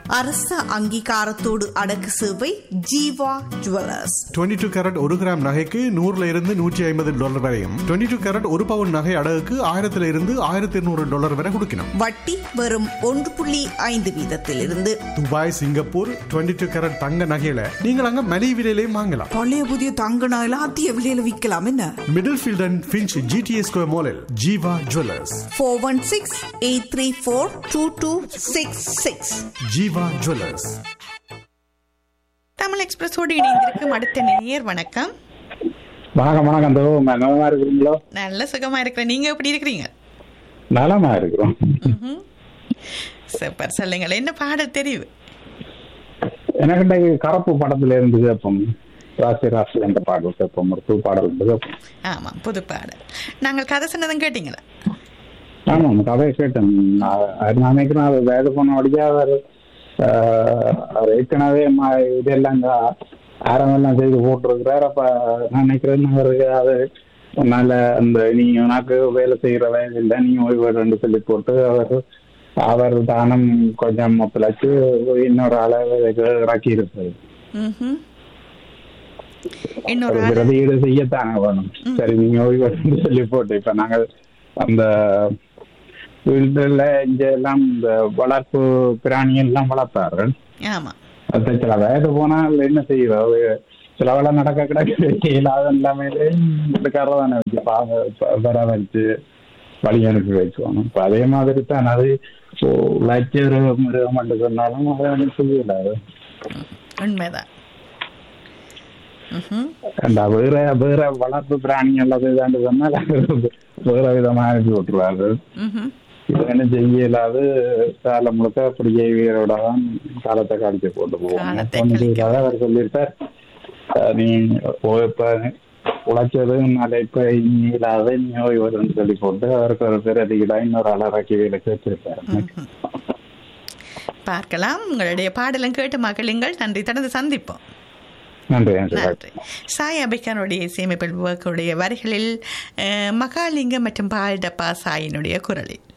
அரச அங்கீகாரத்தோடு அடக்கு சேவை ஜீவா ஜுவல்லர்ஸ் 22 டூ கேரட் ஒரு கிராம் நகைக்கு நூறுல இருந்து நூற்றி ஐம்பது டாலர் வரையும் 22 டூ கேரட் ஒரு பவுன் நகை அடகுக்கு ஆயிரத்துல இருந்து ஆயிரத்தி இருநூறு டாலர் வரை கொடுக்கணும் வட்டி வெறும் ஒன்று புள்ளி ஐந்து வீதத்திலிருந்து துபாய் சிங்கப்பூர் 22 டூ கேரட் தங்க நகையில நீங்கள் அங்க மலிவு விலையிலையும் வாங்கலாம் பழைய புதிய தங்க நகைலாம் அதிக விலையில விற்கலாம் என்ன Middlefield and Finch GTS square மாலில் Jeeva jewellers four one six eight three four two two six six Jeeva jewellers Tamil எக்ஸ்பிரஸோடு இணைந்திருக்கும் அடுத்த நேயர் வணக்கம் வணக்கம் வணக்கம் தோ நலமா இருக்கிறீங்களோ நல்ல சுகமா இருக்கிறேன் நீங்க எப்படி இருக்கிறீங்க நலமா இருக்கிறோம் சூப்பர் சொல்லுங்கள் என்ன பாடல் தெரியுது எனக்கு இன்றைக்கு கரப்பு படத்துல இருந்து கேட்போம் ராசி ராசி என்ற பாடல் கேட்போம் ஒரு புது பாடல் இருந்து கேட்போம் ஆமா புது பாடல் நாங்கள் கதை சொன்னதும் கேட்டீங்களா ஆமாம் கதையை கேட்டேன் நான் அது நான் நினைக்கிறேன் அது வேலை போன வழியா அவர் ஆஹ், அவர் ஏற்கனவே ம- இதெல்லாம் இங்க ஆரம்பெல்லாம் செய்து போட்டிருக்கிறார் அப்ப நான் நினைக்கிறேன் அவருக்கு அது உன்னால அந்த நீ உனக்கு வேலை செய்யற வயது இல்லை நீ ஓய்வு சொல்லி போட்டு அவர் அவர் தானம் கொஞ்சம் ஒத்துழைச்சு இன்னொரு ஆளை இறக்கி இருப்பாரு ம்ஹும். இன்னொரு ஒரு ஆள் பிரதியீடு செய்யத்தானே வேணும் சரி நீங்க ஓய்வு சொல்லி போட்டு இப்ப நாங்கள் அந்த வீட்டுல இங்க எல்லாம் இந்த வளர்ப்பு பிராணி எல்லாம் வளர்த்தார்கள் ஆமா அது சில வயது போனால் என்ன செய்யுது சில வேலை நடக்க கிடக்கு இல்லாத எல்லாமே வீட்டுக்காரர் தானே வச்சு பாக வர வச்சு வழி அனுப்பி வச்சுக்கணும் இப்ப அதே மாதிரி தான் அது உழைச்ச ஒரு மிருகம் மட்டும் சொன்னாலும் அதை ஒன்றும் செய்யல அது உண்மைதான் ம்ஹும். அந்த வேற வேற வளர்ப்பு பிராணி அல்லது இதாண்டு சொன்னால் அது வேற விதமா அனுப்பி விட்டுருவாரு ம்ஹும். இது என்ன செய்ய இல்லாது காலம் முழுக்க அப்படி ஜெய்வியரோட தான் காலத்தை கழிச்சு போட்டு போவோம் காலத்தை ஒண்ணும் கழிக்க. செய்யாத அவர் சொல்லியிருப்பார் அஹ் நீ ஓ- இப்ப உழைச்சது நாளை இப்ப இனி இல்லாத நீ ஓய்வு வரும்னு சொல்லி போட்டு அவருக்கு ஒரு பேர் அதிகடா இன்னொரு ஆளை இறக்கி வேலை வச்சிருப்பாரு பார்க்கலாம் உங்களுடைய பாடலும் கேட்டு மகளுங்கள் நன்றி தொடர்ந்து சந்திப்போம் நன்றி நன்றி நன்றி சாய் அபிகானுடைய இசையமைப்பில் உடைய வரிகளில் அஹ், மகாலிங்கம் மற்றும் பால்டப்பா சாயினுடைய குரலில்